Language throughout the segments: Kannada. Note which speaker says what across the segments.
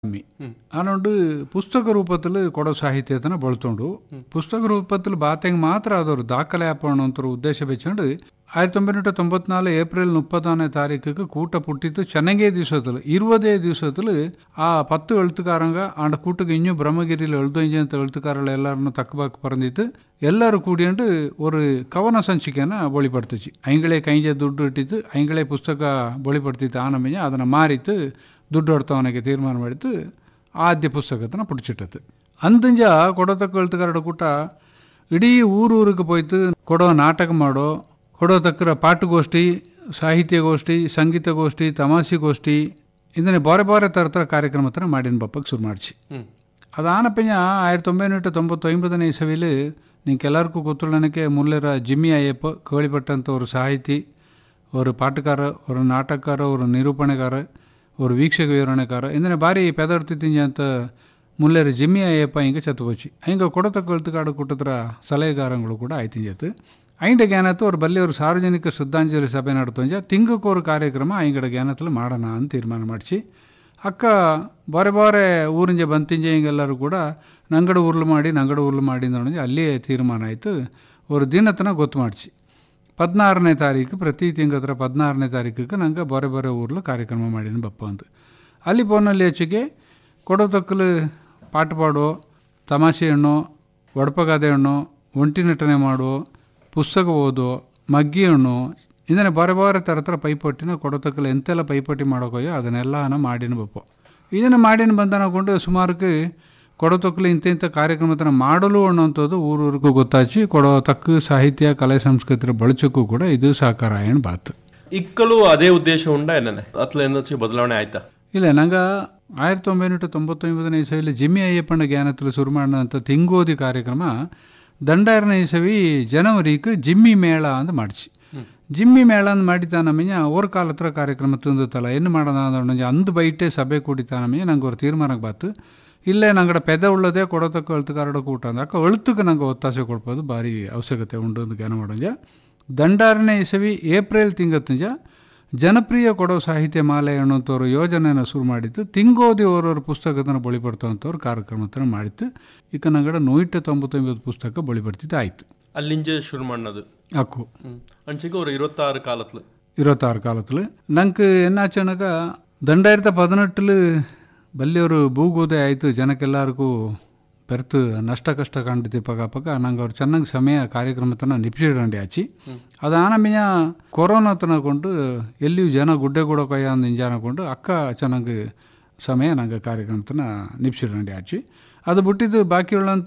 Speaker 1: കമ്മി അതുകൊണ്ട് പുസ്തക രൂപത്തിൽ ಕೊಡೋ ಸಾಹಿತ್ಯತನ ಬಳತೊಂಡು ಪುಸ್ತಕ ರೂಪത്തിൽ ಬಾತೆಂಗ್ ಮಾತ್ರ ಅದವರು ದಾಖಲೆ ಆಪೋಣ ಅಂತ ಉದ್ದೇಶ ಬೆಚ್ಚಂಡು ಆಯಿರತ್ತಿ ತೊಂಬೈನೂರ ತೊಂಬತ್ನಾಲ್ಕು ಏಪ್ರಿಲ್ ಮುಪ್ಪತ್ತಾನೇ ತಾರೀಕಿಗೆ ಕೂಟ ಪುಟ್ಟಿತ್ತು ಚೆನ್ನಗೇ ದಿವಸത്തിൽ ഇരുപതേ ദിവസത്തിൽ ആ പത്ത് എഴുത്തുകാരങ്ക ആണ്ട കൂട്ടുക ഇഞ്ഞു ബ്രഹ്മഗിരിയിൽ എഴുതുകഴിഞ്ഞ എഴുത്തുകാരുടെ എല്ലാവരും തക്കബാക്ക് പറഞ്ഞിട്ട് ಎಲ್ಲರೂ ಕೂಡಿಕೊಂಡು ஒரு ಕವನ ಸಂಚಿಕೆನ ಬಳಿಪಡ್ತಿச்சு ಐಂಗಳೇ ಕೈಂಜ ದುಡ್ಡು ಇಟ್ಟಿದ್ದು ಐಂಗಳೇ ಪುಸ್ತಕ ಬಳಿಪಡ್ತಿತ್ತು ಆನಮಯ್ಯ ಅದನ್ನು ಮಾರಿತ್ತು ದುಡ್ಡು ಹೊಡ್ತವನಿಗೆ ತೀರ್ಮಾನ ಮಾಡಿತ್ತು ಆದ್ಯ ಪುಸ್ತಕತನ ಪುಡಿಚಿಟ್ಟದು ಅಂದಂಜ ಕೊಡತಕ್ಕ ಎಳ್ತುಗಾರಡ ಕೂಟ ಇಡೀ ಊರೂರಿಗೆ ಪೋಯ್ತು ಕೊಡೋ ನಾಟಕ ಮಾಡೋ ಕೊಡೋ ತಕ್ಕರ ಪಾಠಗೋಷ್ಠಿ ಸಾಹಿತ್ಯಗೋಷ್ಠಿ ಸಂಗೀತಗೋಷ್ಠಿ ತಮಾಷೆಗೋಷ್ಠಿ ಇದನ್ನೇ ಬಾರೆ ಬಾರೆ ಥರ ಥರ ಕಾರ್ಯಕ್ರಮತನ ಮಾಡಿನ ಬಪ್ಪಕ್ಕೆ ಶುರು ಮಾಡಿಸಿ ಅದಾನಪ್ಪഞ്ഞ ಆಯಿರತ್ತಿ ತೊಂಬೈನೂರ ತೊಂಬತ್ತೊಂಬತ್ತನೇ ಇಸವಿಲಿ ನಿಂಗೆ ಎಲ್ಲರಿಗೂ ಗೊತ್ತುಳ್ಳನಕ್ಕೆ ಮುಲ್ಲೆರ ಜಿಮ್ಮಿ ಅಯ್ಯಪ್ಪ ಕೇಳಿಪಟ್ಟಂಥ ஒரு ಸಾಹಿತಿ ஒரு ಪಾಠಕಾರ ஒரு ನಾಟಕಕಾರ ஒரு ನಿರೂಪಣೆಗಾರ ஒரு ವೀಕ್ಷಕ ವಿವರಣೆಕಾರ ಇಂದನೆ ಭಾರಿ ಪೆದರ್ತಿದ್ದಿಂಜ ಅಂತ ಮುಲ್ಲೆರ ಜಿಮ್ಮಿ ಅಯ್ಯಪ್ಪ ಹಿಂಗೆ ಚತ್ತುಪೋಚಿ ಹಿಂಗೆ ಕೊಡತ ಕಳ್ತುಕಾಡು ಕೂಟತ್ರ ಸಲಹೆಗಾರಗಳು ಕೂಡ ಆಯ್ತಿಂಜತ್ತು ಐಂಡ ಜ್ಞಾನತ್ತು ಅವ್ರು ಬಲ್ಲಿ ಅವರು ಸಾರ್ವಜನಿಕ ಶ್ರದ್ಧಾಂಜಲಿ ಸಭೆ ನಡ್ತಂಜ ತಿಂಗಕ್ಕೋರು ಕಾರ್ಯಕ್ರಮ ಐಂಗಡ ಜ್ಞಾನத்தில் ಮಾಡೋಣ ಅಂತ ತೀರ್ಮಾನ ಮಾಡಿಸಿ ಅಕ್ಕ ಬಾರೆ ಬಾರೆ ಊರಿಂಜೆ ಬಂತಿಂಜೆ ಹಿಂಗೆಲ್ಲರೂ ಕೂಡ ನಂಗಡ ಉರುಳು ಮಾಡಿ ನಂಗಡ ಉರುಳು ಮಾಡಿ ನೋಡಿ ಅಲ್ಲಿಯೇ ತೀರ್ಮಾನ ಆಯಿತು ஒரு ದಿನತನ ಗೊತ್ತು ಮಾಡಿಸಿ ಪದ್ನಾರನೇ ತಾರೀಕು ಪ್ರತಿ ತಿಂಗಳ ಪದ್ನಾರನೇ ತಾರೀಕಿಗೆ ನಂಗೆ ಬರೆ ಬರೆ ಊರ್ಲು ಕಾರ್ಯಕ್ರಮ ಮಾಡಿನ ಬಪ್ಪ ಅಂತ ಅಲ್ಲಿ ಪೋನಲ್ಲಿ ಹೆಚ್ಚಿಗೆ ಕೊಡೋ ತಕ್ಕಲು ಪಾಠ ಪಾಡೋ ತಮಾಷೆ ಹಣ್ಣು ಒಡಪಗಾದೆ ಹಣ್ಣು ಒಂಟಿ ನಟನೆ ಮಾಡೋ ಪುಸ್ತಕ ಓದೋ ಮಗ್ಗಿ ಹಣ್ಣು ಇಂದನೆ ಬಾರೆ ಬಾರೆ ಥರ ಥರ ಪೈಪೋಟಿನ ಕೊಡೋ ತಕ್ಕಲು ಎಂತೆಲ್ಲ ಪೈಪೋಟಿ ಮಾಡೋಕೋಯೋ ಅದನ್ನೆಲ್ಲ ಮಾಡಿನ ಬಪ್ಪ ಇದನ್ನು ಮಾಡಿನ ಬಂದನಕೊಂಡು ಸುಮಾರಕ್ಕೆ ಕೊಡೋ ತಕ್ಕಲು ಇಂಥ ಇಂಥ ಕಾರ್ಯಕ್ರಮತನ ಮಾಡಲು ಅನ್ನೋಂಥದ್ದು ಊರೂರಿಗೂ ಗೊತ್ತಾಚಿ ಕೊಡೋ ತಕ್ಕ ಸಾಹಿತ್ಯ ಕಲೆ ಸಂಸ್ಕೃತಿಯ ಬಳಚಕ್ಕೂ ಕೂಡ ಇದು ಸಹಕಾರ ಆಯಣ ಬಾತ್
Speaker 2: ಇಕ್ಕಲು ಅದೇ ಉದ್ದೇಶ ಉಂಡ ಏನನೆ ಅತ್ಲ ಏನಾಚೆ ಬದಲಾವಣೆ ಆಯ್ತಾ
Speaker 1: ಇಲ್ಲ ನಂಗೆ ಆಯಿರತ್ತಿ ಒಂಬೈನೂರ ತೊಂಬತ್ತೊಂಬತ್ತನೇ ಇಸವಿಯಲ್ಲಿ ಜಿಮ್ಮಿ ಅಯ್ಯಪ್ಪನ ಜ್ಞಾನത്തിൽ ಶುರು ಮಾಡಿದಂಥ ತಿಂಗೋದಿ ಕಾರ್ಯಕ್ರಮ ದಂಡಾರನೇ ಇಸವಿ ಜನವರಿಗೆ ಜಿಮ್ಮಿ ಮೇಳ ಅಂತ ಮಾಡಿಸಿ ಜಿಮ್ಮಿ ಮೇಳ ಅಂತ ಮಾಡಿತಾನಮ್ಮಯ್ಯ ಅವ್ರ ಕಾಲ ಹತ್ರ ಕಾರ್ಯಕ್ರಮ ತಂದತ್ತಲ್ಲ ಏನು ಮಾಡೋಣ ಅಂದ್ರೆ ಅಂದು ಬೈಟೆ ಸಭೆ ಕೂಡಿತಾನಮ್ಮಯ್ಯ ನಂಗೆ ಅವ್ರ ತೀರ್ಮಾನಕ್ಕೆ ಬಾತು ಇಲ್ಲೇ ನಂಗಡ ಪೆದ ಉಳ್ಳದೇ ಕೊಡೋತಕ್ಕ ಅಳ್ತುಕಾರಡ ಕೂಟ ಅಂದ ಅಕ್ಕ ಅಳ್ತಕ್ಕೆ ನಂಗೆ ಒತ್ತಾಸೆ ಕೊಡ್ಬೋದು ಭಾರಿ ಅವಶ್ಯಕತೆ ಉಂಟು ಅಂತ ಜ್ಞಾನ ಮಾಡೋಂಜ ದಂಡಾರನೇ ಇಸವಿ ಏಪ್ರಿಲ್ ತಿಂಗತ್ತಂಜ ಜನಪ್ರಿಯ ಕೊಡೋ ಸಾಹಿತ್ಯ ಮಾಲೆ ಅನ್ನೋಂಥವ್ರು ಯೋಜನೆನ ಶುರು ಮಾಡಿತ್ತು ತಿಂಗೋದಿ ಅವರವ್ರ ಪುಸ್ತಕದನ್ನ ಬಳಿಪಡ್ತವಂಥವ್ರು ಕಾರ್ಯಕ್ರಮತನ ಮಾಡಿತ್ತು ಈಗ ನಂಗಡ ನೂಯಿಟ್ಟ ತೊಂಬತ್ತೊಂಬತ್ತು ಪುಸ್ತಕ ಬಳಿಪಡ್ತಿದ್ದು ಆಯಿತು
Speaker 2: ಅಲ್ಲಿಂಜೆ ಶುರು ಮಾಡದು
Speaker 1: ಅಕ್ಕು
Speaker 2: ಅಂಚೆಗೆ ஒரு இருபத்தாறு காலத்துல
Speaker 1: இருபத்தாறு காலத்தில் ನಂಗೆ ಎನ್ನಾಚನಗ ದಂಡಾಯಿರತ್ತ ಪದಿನೆಟ್ಟಿಲು ಬಲ್ಲಿಯವರು ಭೂಗೋದೆ ಆಯಿತು ಜನಕ್ಕೆಲ್ಲರಿಗೂ ಬೆರ್ತು ನಷ್ಟ ಕಷ್ಟ ಕಂಡಿತು ಪಗ ಪಗ ನಂಗೆ ಅವ್ರು ಚೆನ್ನಾಗಿ ಸಮಯ ಕಾರ್ಯಕ್ರಮತನ ನಿಪ್ಸಿಡಂಡಿ ಆಚಿ ಅದು ಆನಮಿಯ ಕೊರೋನಾ ತನಕೊಂಡು ಎಲ್ಲಿಯೂ ಜನ ಗುಡ್ಡೆ ಕೊಡೋಕಯ್ಯ ಅಂದ್ ನಿಂಜಾನಕೊಂಡು ಅಕ್ಕ ಚೆನ್ನಾಗಿ ಸಮಯ ನಂಗೆ ಕಾರ್ಯಕ್ರಮತನ ನಿಪ್ಸಿಡಂಡಿ ಆಚಿ ಅದು ಬಿಟ್ಟಿದ್ದು ಬಾಕಿ ಉಳ್ಳಂಥ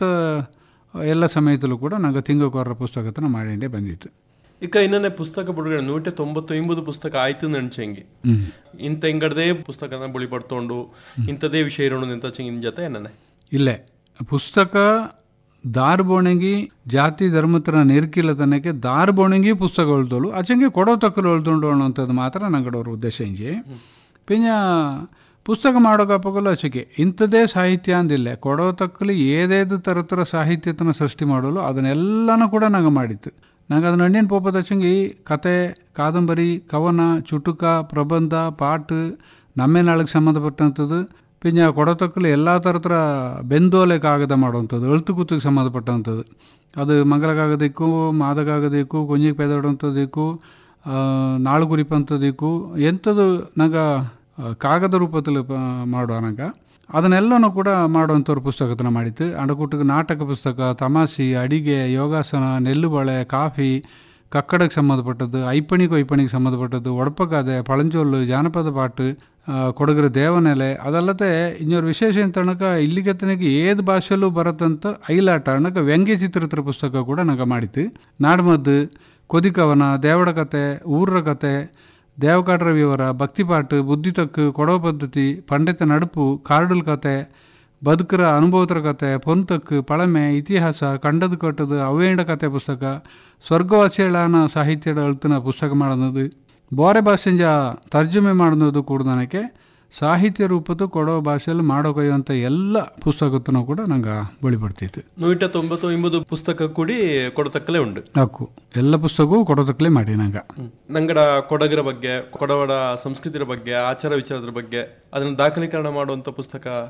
Speaker 1: ಎಲ್ಲ ಸಮಯದಲ್ಲೂ ಕೂಡ ನಂಗೆ ತಿಂಗಕೊರ್ರ ಪುಸ್ತಕತನ ಮಾಡಿಂಡೆ ಬಂದಿತ್ತು
Speaker 2: ಇಕ್ಕ ಇನ್ನೇ ಪುಸ್ತಕ ಬಿಡುಗಡೆ ನೂಟ ತೊಂಬತ್ತೊಂಬತ್ತು ಪುಸ್ತಕ ಆಯ್ತು ನೆನ್ಚಂಗಿ ಇಂತ ಇಂಗಡದೇ ಪುಸ್ತಕನ ಬಳಿ ಪಡ್ಕೊಂಡು ಇಂಥದೇ ವಿಷಯ ಇರೋಣ ನಿಂತ ಚಿಂಗಿನ ಜೊತೆ ಏನನೆ
Speaker 1: ಇಲ್ಲೇ ಪುಸ್ತಕ ದಾರ್ಬೋಣಂಗಿ ಜಾತಿ ಧರ್ಮತ್ರ ನಿರ್ಕಿಲ್ಲ ತನಕ್ಕೆ ದಾರ್ಬೋಣಂಗಿ ಪುಸ್ತಕ ಉಳ್ದೋಳು ಅಚಂಗೆ ಕೊಡೋ ತಕ್ಕಲು ಉಳ್ದೊಂಡು ಅನ್ನೋಂಥದ್ದು ಮಾತ್ರ ನಂಗಡವ್ರ ಉದ್ದೇಶ ಇಂಜಿ ಪಿಂಜ ಪುಸ್ತಕ ಮಾಡೋಕಪ್ಪಗಲು ಅಚಕ್ಕೆ ಇಂಥದೇ ಸಾಹಿತ್ಯ ಅಂದಿಲ್ಲ ಕೊಡೋ ತಕ್ಕಲು ಏದೇದು ಥರ ಥರ ಸಾಹಿತ್ಯತನ ಸೃಷ್ಟಿ ಮಾಡಲು ಅದನ್ನೆಲ್ಲನೂ ಕೂಡ ನಂಗೆ ಮಾಡಿತ್ತು ನಂಗೆ ಅದನ್ನ ಹಣ್ಣಿನ ಪೋಪದ ಹಚ್ಚಂಗಿ ಕತೆ ಕಾದಂಬರಿ ಕವನ ಚುಟುಕ ಪ್ರಬಂಧ ಪಾಠ ನಮ್ಮೇನಾಳಿಗೆ ಸಂಬಂಧಪಟ್ಟಂಥದ್ದು ಪಿಂಜ ಕೊಡತಕ್ಕಲು ಎಲ್ಲ ಥರ ಥರ ಬೆಂದೋಲೆ ಕಾಗದ ಮಾಡುವಂಥದ್ದು ಅಳ್ತು ಕೂತಿಗೆ ಸಂಬಂಧಪಟ್ಟಂಥದ್ದು ಅದು ಮಂಗಲಗಾಗದಿಕ್ಕು ಮಾದಗಾಗದಿಕ್ಕು ಕೊಂಜಿಗೆ ಪೆದಾಡುವಂಥದ್ದಕ್ಕೂ ನಾಳು ಗುರಿಪಂಥದ್ದಕ್ಕೂ ಎಂಥದ್ದು ನಂಗೆ ಕಾಗದ ರೂಪದಲ್ಲಿ ಮಾಡುವ ನಂಗೆ ಅದನ್ನೆಲ್ಲನೂ ಕೂಡ ಮಾಡುವಂಥವ್ರು ಪುಸ್ತಕತನ ಮಾಡಿತ್ತು ಅಂಡಕೂಟಕ್ಕೆ ನಾಟಕ ಪುಸ್ತಕ ತಮಾಷೆ ಅಡಿಗೆ ಯೋಗಾಸನ ನೆಲ್ಲುಬಳೆ ಕಾಫಿ ಕಕ್ಕಡಕ್ಕೆ ಸಂಬಂಧಪಟ್ಟದ್ದು ಐಪಣಿಗೂ ಐಪಣಿಗೆ ಸಂಬಂಧಪಟ್ಟದ್ದು ಒಡಪಗಾದೆ ಪಳಂಜೋಲು ಜಾನಪದ ಪಾಟು ಕೊಡಗರ ದೇವನೆಲೆ ಅದಲ್ಲದೆ ಇನ್ನೊರು ವಿಶೇಷ ಅಂತ ಅಣ್ಣಕ ಇಲ್ಲಿಗೆ ತನಕ ಏದು ಭಾಷೆಯಲ್ಲೂ ಬರತ್ತಂತ ಐಲಾಟ ಅಣ್ಣಕ ವ್ಯಂಗ್ಯ ಚಿತ್ರತ್ರ ಪುಸ್ತಕ ಕೂಡ ನಂಗೆ ಮಾಡಿತ್ತು ನಾಡ್ಮದ್ದು ಕೊದಿಕವನ ದೇವಡ ಕತೆ ಊರ್ರ ಕತೆ ದೇವಕಾಡ್ರ ವಿವರ ಭಕ್ತಿಪಾಠ ಬುದ್ಧಿತಕ್ಕು ಕೊಡವ ಪದ್ಧತಿ ಪಂಡಿತ ನಡುಪು ಕಾರ್ಡುಲ್ ಕತೆ ಬದುಕರ ಅನುಭವತರ ಕತೆ ಪೊಂತಕ್ಕು ಪಳಮೆ ಇತಿಹಾಸ ಕಂಡದು ಕಟ್ಟದು ಅವೇಂಡ ಕತೆ ಪುಸ್ತಕ ಸ್ವರ್ಗವಾಸಿಗಳಾನ ಸಾಹಿತ್ಯದ ಅಳ್ತನ ಪುಸ್ತಕ ಮಾಡೋದು ಬೇರೆ ಭಾಷೆಂಜ ತರ್ಜುಮೆ ಮಾಡೋದು ಕೂಡ ನನಗೆ ಸಾಹಿತ್ಯ ರೂಪದ ಕೊಡೋ ಭಾಷೆಯಲ್ಲಿ ಮಾಡೋಕೊಯ್ಯುವಂಥ ಎಲ್ಲ ಪುಸ್ತಕತನೂ ಕೂಡ ನಂಗೆ ಬಳಿಪಡ್ತಿತ್ತು
Speaker 2: ನೂಟ ತೊಂಬತ್ತೊಂಬತ್ತು ಪುಸ್ತಕ ಕೂಡಿ ಕೊಡತಕ್ಕಲೇ ಉಂಟು
Speaker 1: ನಾಲ್ಕು ಎಲ್ಲ ಪುಸ್ತಕವೂ ಕೊಡೋದಕ್ಕಲೇ ಮಾಡಿ ನಂಗೆ
Speaker 2: ನಂಗಡ ಕೊಡಗರ ಬಗ್ಗೆ ಕೊಡವಡ ಸಂಸ್ಕೃತಿಯ ಬಗ್ಗೆ ಆಚಾರ ವಿಚಾರದ ಬಗ್ಗೆ ಅದನ್ನ ದಾಖಲೀಕರಣ ಮಾಡುವಂತ ಪುಸ್ತಕ